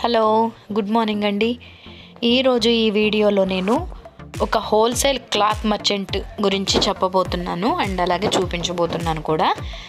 hello good morning అండి ఈరోజు ఈ వీడియోలో నేను ఒక హోల్సేల్ క్లాత్ మర్చెంట్ గురించి చెప్పబోతున్నాను అండ్ అలాగే చూపించబోతున్నాను కూడా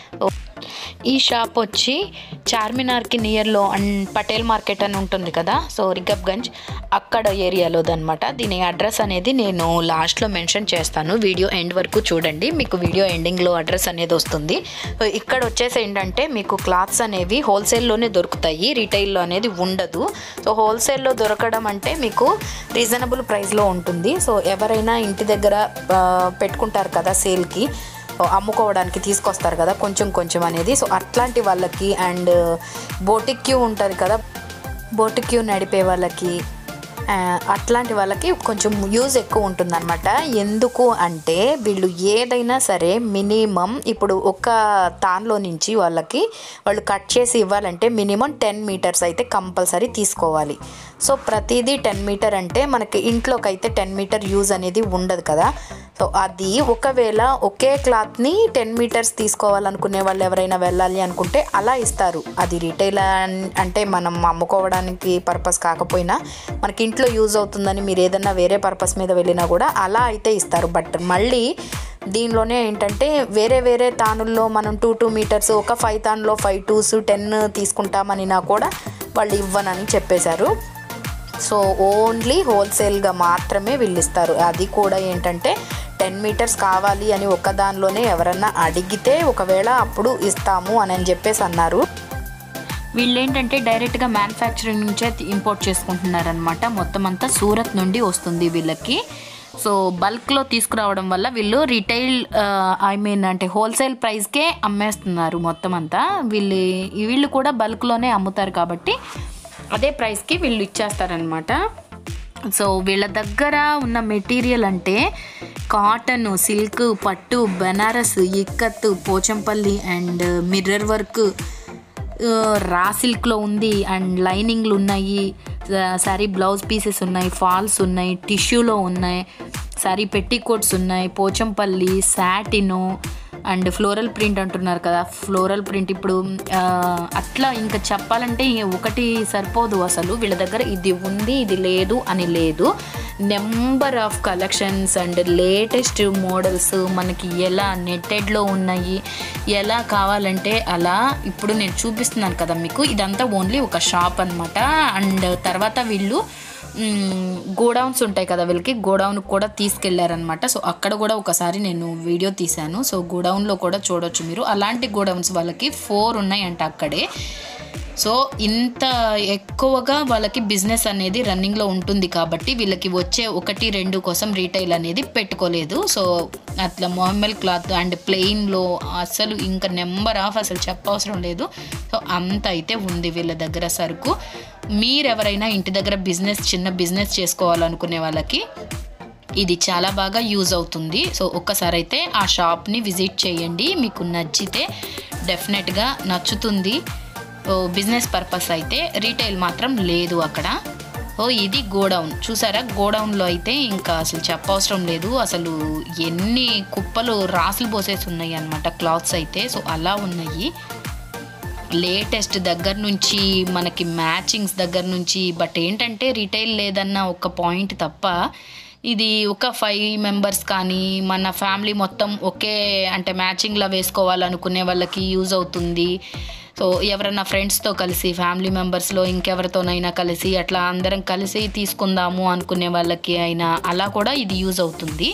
ఈ షాప్ వచ్చి చార్మినార్కి నియర్లో అండ్ పటేల్ మార్కెట్ అని ఉంటుంది కదా సో రికబ్గంజ్ అక్కడ ఏరియాలోదనమాట దీని అడ్రస్ అనేది నేను లాస్ట్లో మెన్షన్ చేస్తాను వీడియో ఎండ్ వరకు చూడండి మీకు వీడియో ఎండింగ్లో అడ్రస్ అనేది వస్తుంది సో ఇక్కడ వచ్చేసి ఏంటంటే మీకు క్లాత్స్ అనేవి హోల్సేల్లోనే దొరుకుతాయి రీటైల్లో అనేది ఉండదు సో హోల్సేల్లో దొరకడం అంటే మీకు రీజనబుల్ ప్రైస్లో ఉంటుంది సో ఎవరైనా ఇంటి దగ్గర ఆ, పెట్టుకుంటారు కదా సేల్కి అమ్ముకోవడానికి తీసుకొస్తారు కదా కొంచెం కొంచెం అనేది సో అట్లాంటి వాళ్ళకి అండ్ బోటిక్ క్యూ ఉంటుంది కదా బోటిక్ క్యూ నడిపే వాళ్ళకి ఆ, అట్లాంటి వాళ్ళకి కొంచెం యూజ్ ఎక్కువ ఉంటుందన్నమాట ఎందుకు అంటే వీళ్ళు ఏదైనా సరే మినిమం ఇప్పుడు ఒక తాన్లో నుంచి వాళ్ళకి వాళ్ళు కట్ చేసి ఇవ్వాలంటే మినిమం టెన్ మీటర్స్ అయితే కంపల్సరీ తీసుకోవాలి సో ప్రతిదీ టెన్ మీటర్ అంటే మనకి ఇంట్లోకి అయితే టెన్ మీటర్ యూజ్ అనేది ఉండదు కదా సో అది ఒకవేళ ఒకే క్లాత్ని టెన్ మీటర్స్ తీసుకోవాలనుకునే వాళ్ళు ఎవరైనా వెళ్ళాలి అనుకుంటే అలా ఇస్తారు అది రీటైల్ అంటే మనం అమ్ముకోవడానికి పర్పస్ కాకపోయినా మనకి ఇంట్లో యూజ్ అవుతుందని మీరు ఏదన్నా వేరే పర్పస్ మీద వెళ్ళినా కూడా అలా అయితే ఇస్తారు బట్ మళ్ళీ దీనిలోనే ఏంటంటే వేరే వేరే తానుల్లో మనం టూ టూ మీటర్స్ ఒక ఫైవ్ తాన్లో ఫైవ్ టూస్ టెన్ తీసుకుంటామనినా కూడా వాళ్ళు ఇవ్వనని చెప్పేశారు సో ఓన్లీ హోల్సేల్గా మాత్రమే వీళ్ళు ఇస్తారు అది కూడా ఏంటంటే టెన్ మీటర్స్ కావాలి అని ఒక దానిలోనే ఎవరన్నా అడిగితే ఒకవేళ అప్పుడు ఇస్తాము అని అని చెప్పేసి అన్నారు వీళ్ళు ఏంటంటే డైరెక్ట్గా మ్యానుఫ్యాక్చరింగ్ నుంచే ఇంపోర్ట్ చేసుకుంటున్నారనమాట మొత్తం అంతా సూరత్ నుండి వస్తుంది వీళ్ళకి సో బల్క్లో తీసుకురావడం వల్ల వీళ్ళు రిటైల్ ఐ మీన్ అంటే హోల్సేల్ ప్రైస్కే అమ్మేస్తున్నారు మొత్తం అంతా వీళ్ళు వీళ్ళు కూడా బల్క్లోనే అమ్ముతారు కాబట్టి అదే ప్రైస్కి వీళ్ళు ఇచ్చేస్తారనమాట సో వీళ్ళ దగ్గర ఉన్న మెటీరియల్ అంటే కాటన్ సిల్క్ పట్టు Banaras ikat Pochampally and mirror work raw సిల్క్లో ఉంది అండ్ లైనింగ్లు ఉన్నాయి సారీ బ్లౌజ్ పీసెస్ ఉన్నాయి ఫాల్స్ ఉన్నాయి టిష్యూలో ఉన్నాయి సారీ పెట్టికోట్స్ ఉన్నాయి Pochampally satin and floral print అంటున్నారు కదా ఫ్లోరల్ ప్రింట్ ఇప్పుడు ఆ, అట్లా ఇంకా చెప్పాలంటే ఒకటి సరిపోదు అసలు వీళ్ళ దగ్గర ఇది ఉంది ఇది లేదు అని లేదు number of collections and latest models మనకి ఎలా నెట్టెడ్లో ఉన్నాయి ఎలా కావాలంటే అలా ఇప్పుడు నేను చూపిస్తున్నాను కదా మీకు ఇదంతా ఓన్లీ ఒక షాప్ అనమాట అండ్ తర్వాత వీళ్ళు గోడౌన్స్ ఉంటాయి కదా వీళ్ళకి గోడౌన్ కూడా తీసుకెళ్లారనమాట సో అక్కడ కూడా ఒకసారి నేను వీడియో తీశాను సో గోడౌన్లో కూడా చూడొచ్చు మీరు అలాంటి గోడౌన్స్ వాళ్ళకి ఫోర్ ఉన్నాయంట అక్కడే సో ఇంత ఎక్కువగా వాళ్ళకి బిజినెస్ అనేది రన్నింగ్లో ఉంటుంది కాబట్టి వీళ్ళకి వచ్చే ఒకటి రెండు కోసం రీటైల్ అనేది పెట్టుకోలేదు సో అట్లా నార్మల్ క్లాత్ అండ్ ప్లెయిన్లో అసలు ఇంకా నెంబర్ ఆఫ్ అసలు చెప్పవసరం లేదు సో అంత అయితే ఉంది వీళ్ళ దగ్గర సరుకు మీరెవరైనా ఇంటి దగ్గర బిజినెస్ చిన్న బిజినెస్ చేసుకోవాలనుకునే వాళ్ళకి ఇది చాలా బాగా యూజ్ అవుతుంది సో ఒక్కసారి అయితే ఆ షాప్ని విజిట్ చేయండి మీకు నచ్చితే డెఫినెట్గా నచ్చుతుంది ఓ బిజినెస్ పర్పస్ అయితే రీటైల్ మాత్రం లేదు అక్కడ ఓ ఇది గోడౌన్ చూసారా గోడౌన్లో అయితే ఇంకా అసలు చెప్పవసరం లేదు అసలు ఎన్ని కుప్పలు రాసులు పోసేసి ఉన్నాయి అనమాట క్లాత్స్ అయితే సో అలా ఉన్నాయి లేటెస్ట్ దగ్గర నుంచి మనకి మ్యాచింగ్స్ దగ్గర నుంచి బట్ ఏంటంటే రీటైల్ లేదన్న ఒక పాయింట్ తప్ప ఇది ఒక ఫైవ్ మెంబర్స్ కానీ మన ఫ్యామిలీ మొత్తం ఒకే అంటే మ్యాచింగ్లా వేసుకోవాలనుకునే వాళ్ళకి యూజ్ అవుతుంది సో ఎవరైనా ఫ్రెండ్స్తో కలిసి ఫ్యామిలీ మెంబర్స్లో ఇంకెవరితోనైనా కలిసి అట్లా అందరం కలిసి తీసుకుందాము అనుకునే వాళ్ళకి అయినా అలా కూడా ఇది యూజ్ అవుతుంది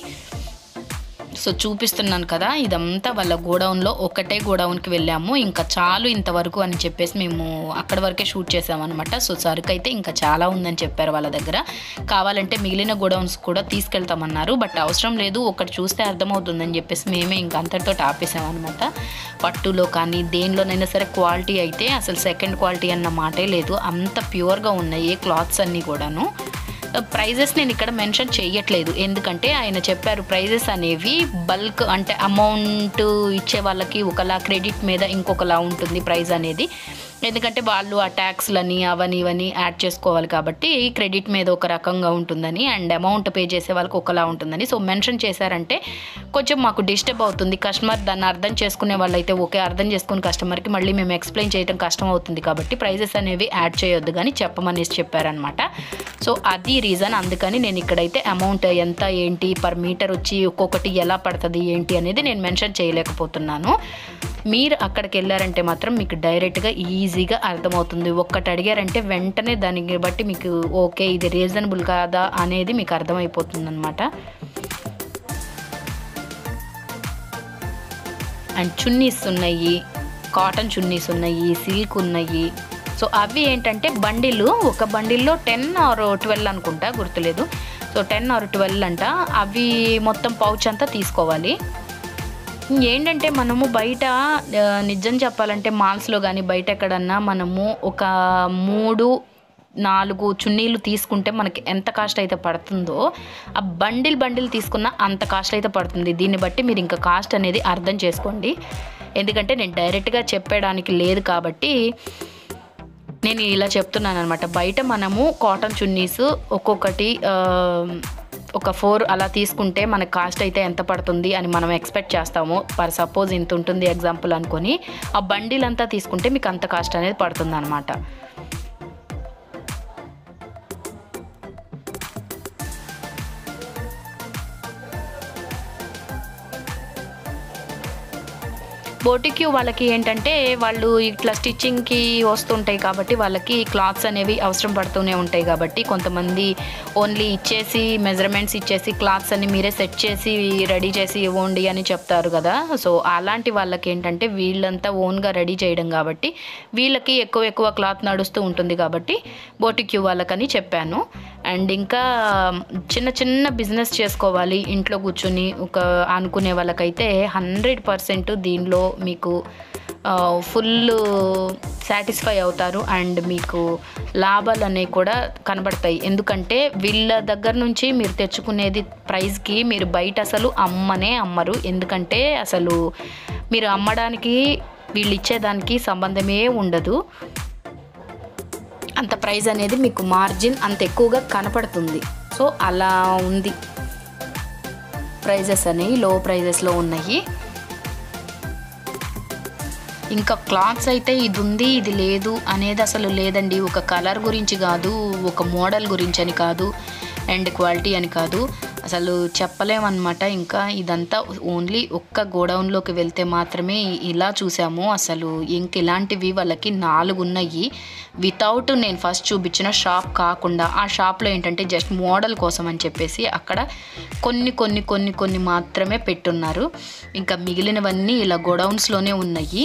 సో చూపిస్తున్నాను కదా ఇదంతా వాళ్ళ గోడౌన్లో ఒకటే గోడౌన్కి వెళ్ళాము ఇంకా చాలు ఇంతవరకు అని చెప్పేసి మేము అక్కడి వరకే షూట్ చేసామన్నమాట సో సరుకు అయితే ఇంకా చాలా ఉందని చెప్పారు వాళ్ళ దగ్గర కావాలంటే మిగిలిన గోడౌన్స్ కూడా తీసుకెళ్తామన్నారు బట్ అవసరం లేదు ఒకటి చూస్తే అర్థమవుతుందని చెప్పేసి మేమే ఇంకా అంతటితో ఆపేసామన్నమాట పట్టులో కానీ దేనిలోనైనా సరే క్వాలిటీ అయితే అసలు సెకండ్ క్వాలిటీ అన్న మాటే లేదు అంత ప్యూర్గా ఉన్నాయి క్లాత్స్ అన్నీ కూడాను ప్రైజెస్ నేను ఇక్కడ మెన్షన్ చేయట్లేదు ఎందుకంటే ఆయన చెప్పారు ప్రైజెస్ అనేవి బల్క్ అంటే అమౌంట్ ఇచ్చే వాళ్ళకి ఒకలా క్రెడిట్ మీద ఇంకొకలా ఉంటుంది ప్రైస్ అనేది ఎందుకంటే వాళ్ళు ఆ ట్యాక్స్లని అవని ఇవని యాడ్ చేసుకోవాలి కాబట్టి క్రెడిట్ మీద ఒక రకంగా ఉంటుందని అండ్ అమౌంట్ పే చేసే వాళ్ళకి ఒకలా ఉంటుందని సో మెన్షన్ చేశారంటే కొంచెం మాకు డిస్టర్బ్ అవుతుంది కస్టమర్ దాన్ని అర్థం చేసుకునే వాళ్ళైతే ఓకే అర్థం చేసుకుని కస్టమర్కి మళ్ళీ మేము ఎక్స్ప్లెయిన్ చేయడం కష్టం అవుతుంది కాబట్టి ప్రైజెస్ అనేవి యాడ్ చేయొద్దు కానీ చెప్పమనేసి చెప్పారనమాట సో అది రీజన్ అందుకని నేను ఇక్కడైతే అమౌంట్ ఎంత ఏంటి పర్ మీటర్ వచ్చి ఒక్కొక్కటి ఎలా పడుతుంది ఏంటి అనేది నేను మెన్షన్ చేయలేకపోతున్నాను మీరు అక్కడికి వెళ్ళారంటే మాత్రం మీకు డైరెక్ట్గా ఈజీగా అర్థమవుతుంది ఒక్కటి అడిగారంటే వెంటనే దానికి బట్టి మీకు ఓకే ఇది రీజనబుల్ కాదా అనేది మీకు అర్థమైపోతుంది అనమాట అండ్ చున్నీస్ ఉన్నాయి కాటన్ చున్నీస్ ఉన్నాయి సిల్క్ ఉన్నాయి సో అవి ఏంటంటే బండిలు ఒక బండిల్లో టెన్ ఆర్ ట్వెల్వ్ అనుకుంటా గుర్తులేదు సో టెన్ ఆర్ ట్వెల్వ్ అంట అవి మొత్తం పౌచ్ అంతా తీసుకోవాలి ఏంటంటే మనము బయట ఆ, నిజం చెప్పాలంటే మాల్స్లో కానీ బయట ఎక్కడన్నా మనము ఒక మూడు నాలుగు చున్నీలు తీసుకుంటే మనకి ఎంత కాస్ట్ అయితే పడుతుందో ఆ బండిల్ బండిల్ తీసుకున్న అంత కాస్ట్ అయితే పడుతుంది దీన్ని బట్టి మీరు ఇంకా కాస్ట్ అనేది అర్థం చేసుకోండి ఎందుకంటే నేను డైరెక్ట్గా చెప్పడానికి లేదు కాబట్టి నేను ఇలా చెప్తున్నాను అనమాట బయట మనము కాటన్ చున్నీస్ ఒక్కొక్కటి ఆ, ఒక ఫోర్ అలా తీసుకుంటే మనకు కాస్ట్ అయితే ఎంత పడుతుంది అని మనం ఎక్స్పెక్ట్ చేస్తాము పర్ సపోజ్ ఇంత ఉంటుంది ఎగ్జాంపుల్ అనుకొని ఆ బండిల్ అంతా తీసుకుంటే మీకు అంత కాస్ట్ అనేది పడుతుంది అనమాట బోటిక్యూ వాళ్ళకి ఏంటంటే వాళ్ళు ఇట్లా స్టిచ్చింగ్కి వస్తుంటాయి కాబట్టి వాళ్ళకి క్లాత్స్ అనేవి అవసరం పడుతూనే ఉంటాయి కాబట్టి కొంతమంది ఓన్లీ ఇచ్చేసి మెజర్మెంట్స్ ఇచ్చేసి క్లాత్స్ అన్ని మీరే సెట్ చేసి రెడీ చేసి ఇవ్వండి అని చెప్తారు కదా సో అలాంటి వాళ్ళకి ఏంటంటే వీళ్ళంతా ఓన్గా రెడీ చేయడం కాబట్టి వీళ్ళకి ఎక్కువ ఎక్కువ క్లాత్ నడుస్తూ ఉంటుంది కాబట్టి బోటిక్యూ వాళ్ళకని చెప్పాను అండ్ ఇంకా చిన్న చిన్న బిజినెస్ చేసుకోవాలి ఇంట్లో కూర్చుని ఒక అనుకునే వాళ్ళకైతే హండ్రెడ్ పర్సెంట్ దీనిలో మీకు ఫుల్ సాటిస్ఫై అవుతారు అండ్ మీకు లాభాలు అనేవి కూడా కనబడతాయి ఎందుకంటే వీళ్ళ దగ్గర నుంచి మీరు తెచ్చుకునేది ప్రైస్కి మీరు బయట అసలు అమ్మనే అమ్మరు ఎందుకంటే అసలు మీరు అమ్మడానికి వీళ్ళు ఇచ్చేదానికి సంబంధమే ఉండదు అంత ప్రైస్ అనేది మీకు మార్జిన్ అంత ఎక్కువగా కనపడుతుంది సో అలా ఉంది ప్రైజెస్ అనేవి లో ప్రైజెస్లో ఉన్నాయి ఇంకా క్లాత్స్ అయితే ఇది ఉంది ఇది లేదు అనేది అసలు లేదండి ఒక కలర్ గురించి కాదు ఒక మోడల్ గురించి అని కాదు అండ్ క్వాలిటీ అని కాదు అసలు చెప్పలేమన్నమాట ఇంకా ఇదంతా ఓన్లీ ఒక్క గోడౌన్లోకి వెళ్తే మాత్రమే ఇలా చూసాము అసలు ఇంక ఇలాంటివి వాళ్ళకి నాలుగు ఉన్నాయి వితౌట్ నేను ఫస్ట్ చూపించిన షాప్ కాకుండా ఆ షాప్లో ఏంటంటే జస్ట్ మోడల్ కోసం అని చెప్పేసి అక్కడ కొన్ని కొన్ని కొన్ని కొన్ని మాత్రమే పెట్టున్నారు ఇంకా మిగిలినవన్నీ ఇలా గోడౌన్స్లోనే ఉన్నాయి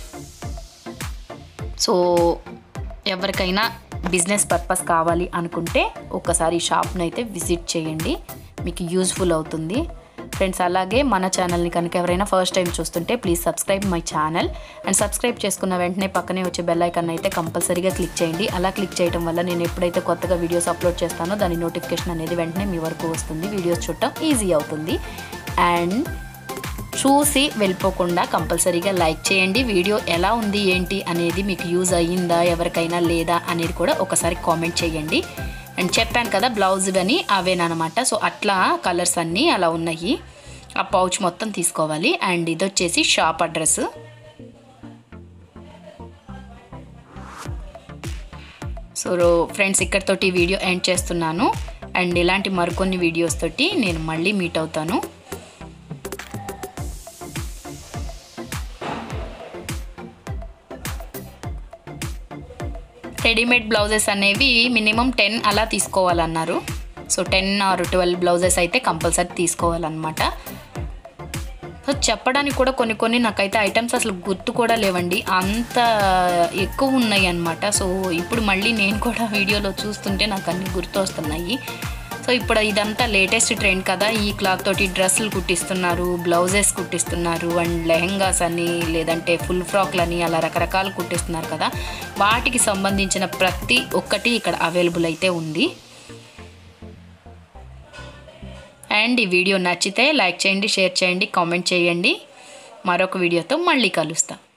సో ఎవరికైనా బిజినెస్ పర్పస్ కావాలి అనుకుంటే ఒక్కసారి ఈ షాప్ను అయితే విజిట్ చేయండి మీకు యూజ్ఫుల్ అవుతుంది ఫ్రెండ్స్ అలాగే మన ఛానల్ని కనుక ఎవరైనా ఫస్ట్ టైం చూస్తుంటే please subscribe my channel and subscribe చేసుకున్న వెంటనే పక్కనే వచ్చే బెల్ ఐకాన్ అయితే కంపల్సరీగా క్లిక్ చేయండి అలా క్లిక్ చేయడం వల్ల నేను ఎప్పుడైతే కొత్తగా వీడియోస్ అప్లోడ్ చేస్తానో దాని నోటిఫికేషన్ అనేది వెంటనే మీ వరకు వస్తుంది వీడియోస్ చూడటం ఈజీ అవుతుంది అండ్ చూసి వెళ్ళిపోకుండా కంపల్సరీగా లైక్ చేయండి వీడియో ఎలా ఉంది ఏంటి అనేది మీకు యూజ్ అయ్యిందా ఎవరికైనా లేదా అనేది కూడా ఒకసారి కామెంట్ చేయండి అండ్ చెప్పాను కదా బ్లౌజ్ అని అవేనమాట సో అట్లా కలర్స్ అన్నీ అలా ఉన్నాయి ఆ పౌచ్ మొత్తం తీసుకోవాలి అండ్ ఇది వచ్చేసి షాప్ అడ్రస్ సో ఫ్రెండ్స్ ఇక్కడితోటి ఈ వీడియో ఎండ్ చేస్తున్నాను అండ్ ఇలాంటి మరికొన్ని వీడియోస్ తోటి నేను మళ్ళీ మీట్ అవుతాను రెడీమేడ్ బ్లౌజెస్ అనేవి మినిమం టెన్ అలా తీసుకోవాలన్నారు so ten or twelve blouses అయితే కంపల్సరీ తీసుకోవాలన్నమాట సో చెప్పడానికి కూడా కొన్ని కొన్ని నాకైతే ఐటమ్స్ అసలు గుర్తు కూడా లేవండి అంత ఎక్కువ ఉన్నాయి అన్నమాట సో ఇప్పుడు మళ్ళీ నేను కూడా వీడియోలో చూస్తుంటే నాకు అన్ని గుర్తు వస్తున్నాయి సో ఇప్పుడు ఇదంతా లేటెస్ట్ ట్రెండ్ కదా ఈ క్లాత్ తోటి డ్రెస్సులు కుట్టిస్తున్నారు బ్లౌజెస్ కుట్టిస్తున్నారు అండ్ లెహెంగాస్ అని లేదంటే ఫుల్ ఫ్రాక్లని అలా రకరకాలు కుట్టిస్తున్నారు కదా వాటికి సంబంధించిన ప్రతి ఒక్కటి ఇక్కడ అవైలబుల్ అయితే ఉంది అండ్ ఈ వీడియో నచ్చితే లైక్ చేయండి షేర్ చేయండి కామెంట్ చేయండి మరొక వీడియోతో మళ్ళీ కలుస్తాం